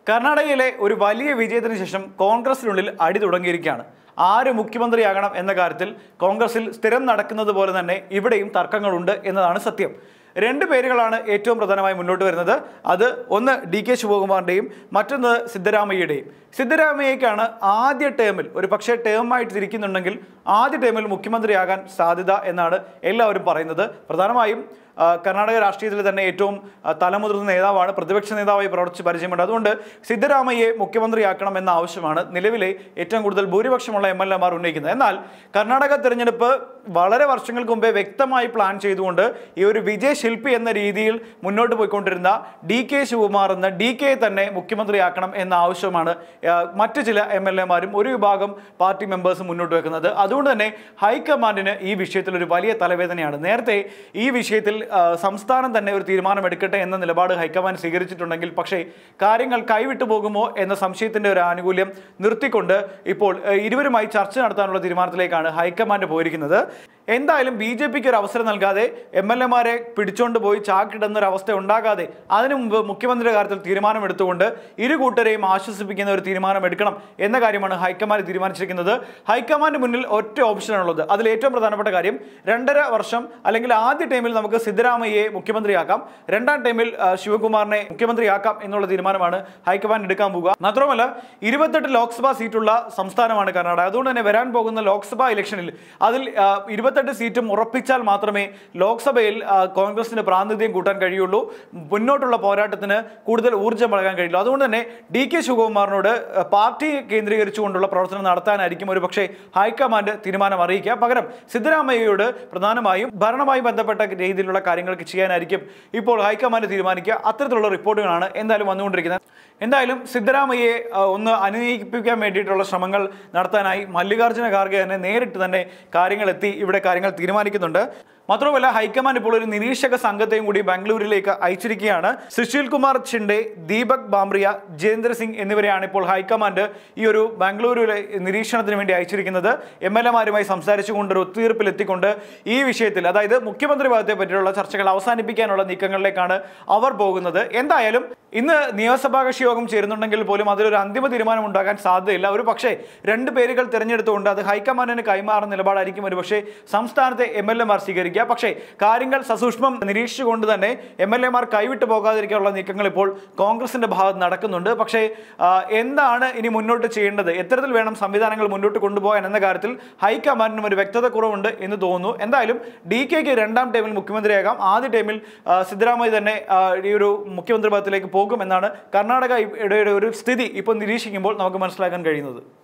കർണാടകയിലെ ഒരു വലിയ വിജയത്തിന് ശേഷം കോൺഗ്രസിനുള്ളിൽ അടി തുടങ്ങിയിരിക്കുകയാണ് ആര് മുഖ്യമന്ത്രിയാകണം എന്ന കാര്യത്തിൽ കോൺഗ്രസിൽ സ്ഥിരം നടക്കുന്നത് പോലെ തന്നെ ഇവിടെയും തർക്കങ്ങളുണ്ട് എന്നതാണ് സത്യം രണ്ട് പേരുകളാണ് ഏറ്റവും പ്രധാനമായി മുന്നോട്ട് വരുന്നത് അത് ഒന്ന് ഡി കെ ശിവകുമാറിൻ്റെയും മറ്റൊന്ന് സിദ്ധരാമയ്യയുടെയും സിദ്ധരാമയ്യക്കാണ് ആദ്യ ടേമിൽ ഒരു പക്ഷേ ടേമായിട്ട് തിരിക്കുന്നുണ്ടെങ്കിൽ ആദ്യ ടേമിൽ മുഖ്യമന്ത്രിയാകാൻ സാധ്യത എന്നാണ് എല്ലാവരും പറയുന്നത് പ്രധാനമായും ആ, കർണാടക രാഷ്ട്രീയത്തിൽ തന്നെ ഏറ്റവും ആ, തലമുതിർന്ന നേതാവാണ് പ്രതിപക്ഷ നേതാവായി പ്രവർത്തിച്ച് പരിചയമുണ്ട് അതുകൊണ്ട് സിദ്ധരാമയ്യെ മുഖ്യമന്ത്രിയാക്കണം എന്ന ആവശ്യമാണ് നിലവിലെ ഏറ്റവും കൂടുതൽ ഭൂരിപക്ഷമുള്ള എം എൽ എമാർ ഉന്നയിക്കുന്നത് എന്നാൽ കർണാടക തെരഞ്ഞെടുപ്പ് വളരെ വർഷങ്ങൾക്ക് മുമ്പേ വ്യക്തമായി പ്ലാൻ ചെയ്തുകൊണ്ട് ഈ ഒരു വിജയശില്പി എന്ന രീതിയിൽ മുന്നോട്ട് പോയിക്കൊണ്ടിരുന്ന ഡി കെ ശിവകുമാർ എന്ന ഡി കെ തന്നെ മുഖ്യമന്ത്രിയാക്കണം എന്ന ആവശ്യമാണ് ആ, മറ്റു ചില എം എൽ എമാരും ഒരു വിഭാഗം പാർട്ടി മെമ്പേഴ്സും മുന്നോട്ട് വെക്കുന്നത് അതുകൊണ്ട് തന്നെ ഹൈക്കമാൻഡിന് ഈ വിഷയത്തിൽ ഒരു വലിയ തലവേദനയാണ് നേരത്തെ ഈ വിഷയത്തിൽ ആ, സംസ്ഥാനം തന്നെ ഒരു തീരുമാനം എടുക്കട്ടെ എന്ന നിലപാട് ഹൈക്കമാൻഡ് സ്വീകരിച്ചിട്ടുണ്ടെങ്കിൽ പക്ഷേ കാര്യങ്ങൾ കൈവിട്ടു പോകുമോ എന്ന സംശയത്തിന്റെ ഒരു ആനുകൂല്യം നിർത്തിക്കൊണ്ട് ഇപ്പോൾ ആ, ഇരുവരുമായി ചർച്ച നടത്താനുള്ള തീരുമാനത്തിലേക്കാണ് ഹൈക്കമാൻഡ് പോയിരിക്കുന്നത് എന്തായാലും ബി ജെ പിക്ക് ഒരു അവസരം നൽകാതെ എം എൽ എമാരെ പിടിച്ചുകൊണ്ട് പോയി ചാക്കിടുന്ന ഒരു അവസ്ഥ ഉണ്ടാകാതെ അതിനു മുമ്പ് മുഖ്യമന്ത്രിയുടെ കാര്യത്തിൽ തീരുമാനമെടുത്തുകൊണ്ട് ഇരു കൂട്ടരെയും ആശ്വസിപ്പിക്കുന്ന ഒരു തീരുമാനം എടുക്കണം എന്ന കാര്യമാണ് ഹൈക്കമാൻഡ് തീരുമാനിച്ചിരിക്കുന്നത് ഹൈക്കമാൻഡ് മുന്നിൽ ഒറ്റ ഓപ്ഷനാണുള്ളത് അതിൽ ഏറ്റവും പ്രധാനപ്പെട്ട കാര്യം രണ്ടര വർഷം അല്ലെങ്കിൽ ആദ്യ ടൈമിൽ നമുക്ക് സിദ്ധരാമയ്യയെ മുഖ്യമന്ത്രിയാക്കാം രണ്ടാം ടൈമിൽ ആ, ശിവകുമാറിനെ മുഖ്യമന്ത്രിയാക്കാം എന്നുള്ള തീരുമാനമാണ് ഹൈക്കമാൻഡ് എടുക്കാൻ പോകുക മാത്രമല്ല ഇരുപത്തെട്ട് ലോക്സഭാ സീറ്റുള്ള സംസ്ഥാനമാണ് കർണാടക അതുകൊണ്ട് തന്നെ വരാൻ പോകുന്ന ലോക്സഭാ ഇലക്ഷനിൽ അതിൽ ആ, ഇരുപത്തെട്ട് സീറ്റും ഉറപ്പിച്ചാൽ മാത്രമേ ലോക്സഭയിൽ ആ, കോൺഗ്രസിന് പ്രാതിനിധ്യം കൂട്ടാൻ കഴിയുള്ളൂ മുന്നോട്ടുള്ള പോരാട്ടത്തിന് കൂടുതൽ ഊർജ്ജം നൽകാൻ കഴിയുള്ളൂ അതുകൊണ്ട് തന്നെ ഡി കെ ശിവകുമാറിനോട് ആ, പാർട്ടി കേന്ദ്രീകരിച്ചുകൊണ്ടുള്ള പ്രവർത്തനം നടത്താനായിരിക്കും ഒരു പക്ഷേ ഹൈക്കമാൻഡ് തീരുമാനം അറിയിക്കുക പകരം സിദ്ധരാമയ്യയോട് പ്രധാനമായും ഭരണവുമായി ബന്ധപ്പെട്ട രീതിയിലുള്ള കാര്യങ്ങൾക്ക് ചെയ്യാനായിരിക്കും ഇപ്പോൾ ഹൈക്കമാൻഡ് തീരുമാനിക്കുക അത്തരത്തിലുള്ള റിപ്പോർട്ടുകളാണ് എന്തായാലും വന്നുകൊണ്ടിരിക്കുന്നത് എന്തായാലും സിദ്ധരാമയ്യയെ ആ, ഒന്ന് അനുനയിപ്പിക്കാൻ വേണ്ടിയിട്ടുള്ള ശ്രമങ്ങൾ നടത്താനായി മല്ലികാർജ്ജുന ഖാർഗെ തന്നെ നേരിട്ട് തന്നെ കാര്യങ്ങൾ എത്തി ഇവിടെ കാര്യങ്ങൾ തീരുമാനിക്കുന്നുണ്ട് മാത്രമല്ല ഹൈക്കമാൻഡ് ഇപ്പോൾ ഒരു നിരീക്ഷക സംഘത്തെയും കൂടി ബാംഗ്ലൂരിലേക്ക് അയച്ചിരിക്കുകയാണ് സുശീൽ കുമാർ ഷിൻഡെ ദീപക് ബാംബ്രിയ ജിതേന്ദ്ര സിംഗ് എന്നിവരെയാണ് ഇപ്പോൾ ഹൈക്കമാൻഡ് ഈ ഒരു ബാംഗ്ലൂരിലെ നിരീക്ഷണത്തിന് വേണ്ടി അയച്ചിരിക്കുന്നത് എം എൽ എമാരുമായി സംസാരിച്ചുകൊണ്ട് ഒരു ഒത്തുതീർപ്പിൽ എത്തിക്കൊണ്ട് ഈ വിഷയത്തിൽ അതായത് മുഖ്യമന്ത്രി പദത്തെ പറ്റിയുള്ള ചർച്ചകൾ അവസാനിപ്പിക്കാനുള്ള നീക്കങ്ങളിലേക്കാണ് അവർ പോകുന്നത് എന്തായാലും ഇന്ന് നിയമസഭാ കക്ഷി യോഗം ചേരുന്നുണ്ടെങ്കിൽ പോലും അതിലൊരു അന്തിമ തീരുമാനം ഉണ്ടാകാൻ സാധ്യതയില്ല ഒരു പക്ഷേ രണ്ട് പേരുകൾ തിരഞ്ഞെടുത്തുകൊണ്ട് അത് ഹൈക്കമാൻഡിന് കൈമാറുന്ന നിലപാടായിരിക്കും ഒരു പക്ഷേ സംസ്ഥാനത്തെ എം എൽ എമാർ സ്വീകരിക്കുക പക്ഷേ കാര്യങ്ങൾ സസൂക്ഷ്മം നിരീക്ഷിച്ചുകൊണ്ട് തന്നെ എം എൽ എമാർ കൈവിട്ടു പോകാതിരിക്കാനുള്ള നീക്കങ്ങൾ ഇപ്പോൾ കോൺഗ്രസിന്റെ ഭാഗത്ത് നടക്കുന്നുണ്ട് പക്ഷേ ആ, എന്താണ് ഇനി മുന്നോട്ട് ചെയ്യേണ്ടത് എത്തരത്തിൽ വേണം സംവിധാനങ്ങൾ മുന്നോട്ട് കൊണ്ടുപോകാൻ എന്ന കാര്യത്തിൽ ഹൈക്കമാൻഡിനും ഒരു വ്യക്തത കുറവുണ്ട് എന്ന് തോന്നുന്നു എന്തായാലും ഡി കെക്ക് രണ്ടാം ടൈമിൽ മുഖ്യമന്ത്രിയാകാം ആദ്യ ടൈമിൽ ആ, സിദ്ധരാമയ്യ തന്നെ ആ, ഈ ഒരു മുഖ്യമന്ത്രി പദത്തിലേക്ക് പോകും എന്നാണ് കർണാടക ഇടയുടെ ഒരു സ്ഥിതി ഇപ്പോൾ നിരീക്ഷിക്കുമ്പോൾ നമുക്ക് മനസ്സിലാക്കാൻ കഴിയുന്നത്